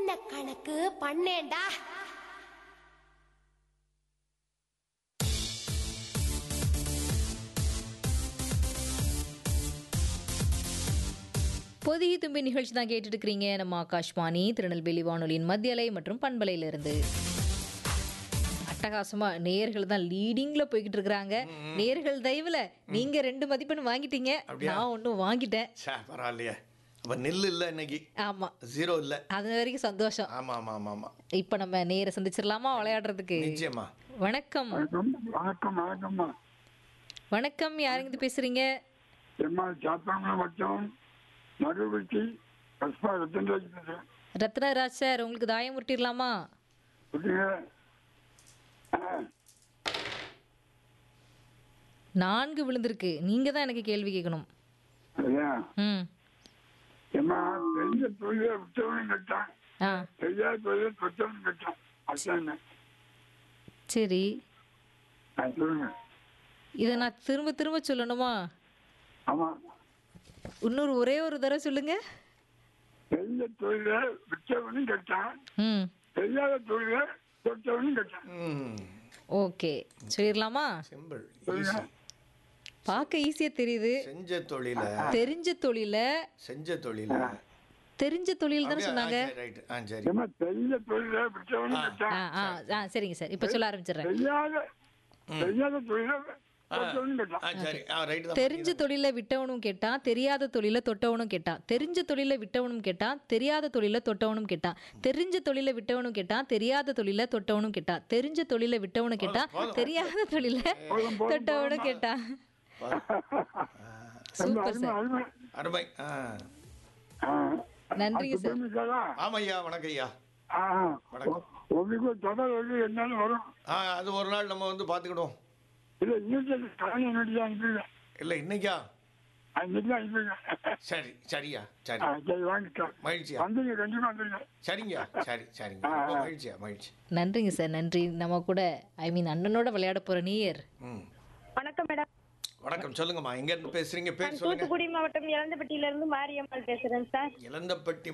பண்ண கணக்கு பண்ணேன்டா பொதிகை தும்பி நிகழ்ச்சி தான் கேட்டுட்டு இருக்கிறீங்க நம்ம ஆகாஷ்வாணி திருநெல்வேலி வானொலியின் மத்தியலை மற்றும் பண்பலையிலிருந்து அட்டகாசமா நேயர்கள் தான் லீடிங்ல போய்கிட்டு இருக்கிறாங்க நேயர்கள் தயவுல நீங்க ரெண்டு மதிப்பெண் வாங்கிட்டீங்க அப்படியா? நான் ஒன்றும் வாங்கிட்டேன் சே பரவாயில்லையே அப்போ நெல் இல்லை இன்னைக்கு ஆமா ஜீரோ இல்லை அது வரைக்கும் சந்தோஷம் ஆமாம் ஆமாம் ஆமாம் ஆமாம் இப்ப நம்ம நேர சந்திச்சிடலாமா விளையாடுறதுக்கு நிச்சயமா வணக்கம் வணக்கம் வணக்கம் வணக்கம்மா வணக்கம் யாருங்க பேசுறீங்க எம்மா சாத்தாங்குளம் வட்டம் நடுவெட்டி பஸ்பா ரத்தன்ராஜ் பேசுறேன் ரத்னராஜ் சார் உங்களுக்கு தாயம் உருட்டிடலாமா சொல்லுங்க ஆ, நான்கு விழுந்திருக்கு நீங்க தான் எனக்கு கேள்வி கேட்கணும் ஐயா ம் எம்மா பெரிய தொழிலை விட்டவனும் கேட்டான் ஆ பெரிய தொழிலை தொட்டவனும் கேட்டான் அதுதான் சரி ஆ, சொல்லுங்க இதை நான் திரும்ப திரும்ப சொல்லணுமா ஆமா இன்னொரு ஒரே ஒரு தடவை சொல்லுங்க பெரிய தொழிலை விட்டவனும் கேட்டான் ம் தெரியாத தொழிலை தொட்டவனும் கேட்டான் ம் ஓகே சொல்லிடலாமா சிம்பிள் ஈஸி பார்க்க ஈஸியாக தெரியுது செஞ்ச தொழில தெரிஞ்ச தொழில செஞ்ச தொழில தெரிஞ்ச தொழில் தானே சொன்னாங்க ரைட் ஆ சரி ஏம்மா பெரிய தொழிலை விட்டவனும் ஆ கேட்டான் ஆ ஆ சரிங்க சார் இப்போ சொல்ல ஆரம்பிச்சிடுறேன் தெரியாத தெரியாத தொழிலை தொட்டவனும் கேட்டான் ஆ சரி ஆ ரைட் தான் தெரிஞ்ச தொழிலை விட்டவனும் கேட்டான் தெரியாத தொழிலை தொட்டவனும் கேட்டான் தெரிஞ்ச தொழிலை விட்டவனும் கேட்டான் தெரியாத தொழிலை தொட்டவனும் கேட்டான் தெரிஞ்ச தொழிலை விட்டவனும் கேட்டான் தெரியாத தொழிலை தொட்டவனும் கேட்டான் தெரிஞ்ச தொழிலை விட்டவனும் கேட்டான் தெரியாத தொழிலை தொட்டவனும் கேட்டான் சூப்பர் அருமை சார் அருமை அருமை ஆ ஆ. நன்றிங்க சார் சுப்பிரமணியசாரா? ஆமாய்யா வணக்கம் ஐயா ஆ, வணக்கம். உங்களுக்கு தொடர் வந்து என்னன்னு வரும் ஆ அது ஒரு நாள் நம்ம வந்து பார்த்துக்கிடுவோம் இல்ல இன்னைக்கு கடன் இன்னைக்கு தான் அனுப்பிடுங்க இல்லை இன்னைக்கா இன்னைக்கு தான் அனுப்பிடுங்க சரி சரியா சரி ஆ, சரி வாங்கிட்டோம் மகிழ்ச்சியா வந்துங்க கண்டிப்பா வந்துருங்க சரிங்கய்யா சரி சரிங்க ரொம்ப மகிழ்ச்சியா மகிழ்ச்சி நன்றிங்க சார் நன்றி நம்ம கூட ஐ மீன் அண்ணனோட விளையாட போற நீயர் ம் வணக்கம் மேடம் வணக்கம் சொல்லுங்கம்மா எங்க இருந்து பேசுறீங்க பேர் நான் சொல்லுங்க தூத்துக்குடி மாவட்டம் இளந்தப்பட்டியில இருந்து மாரியம்மாள் பேசுறேன் சார் இளந்தப்பட்டி